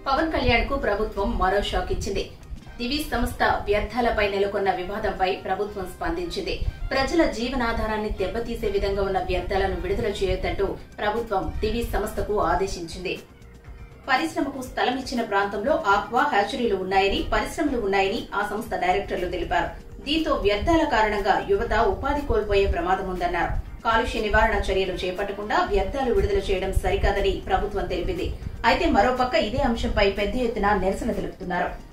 పవన్ కళ్యాణ్ కు ప్రభుత్వం మరో షాక్ ఇచ్చింది దివి సంస్థ వ్యర్థాలపై నెలకొన్న వివాదంపై ప్రభుత్వం స్పందించింది ప్రజల జీవనాధారాన్ని దెబ్బతీసే విధంగా ఉన్న వ్యర్థాలను విడుదల చేయొద్దంటూ ప్రభుత్వం దివి సంస్థకు ఆదేశించింది పరిశ్రమకు స్థలం ఇచ్చిన ప్రాంతంలో ఆక్వా హ్యాచరీలు ఉన్నాయని పరిశ్రమలు ఉన్నాయని ఆ సంస్థ డైరెక్టర్లు తెలిపారు దీంతో వ్యర్థాల కారణంగా యువత ఉపాధి కోల్పోయే ప్రమాదం ఉందన్నారు కాలుష్య నివారణ చర్యలు చేపట్టకుండా వ్యర్థాలు విడుదల చేయడం సరికాదని ప్రభుత్వం తెలిపింది అయితే మరోపక్క ఇదే అంశంపై పెద్ద ఎత్తున నిరసన తెలుపుతున్నారు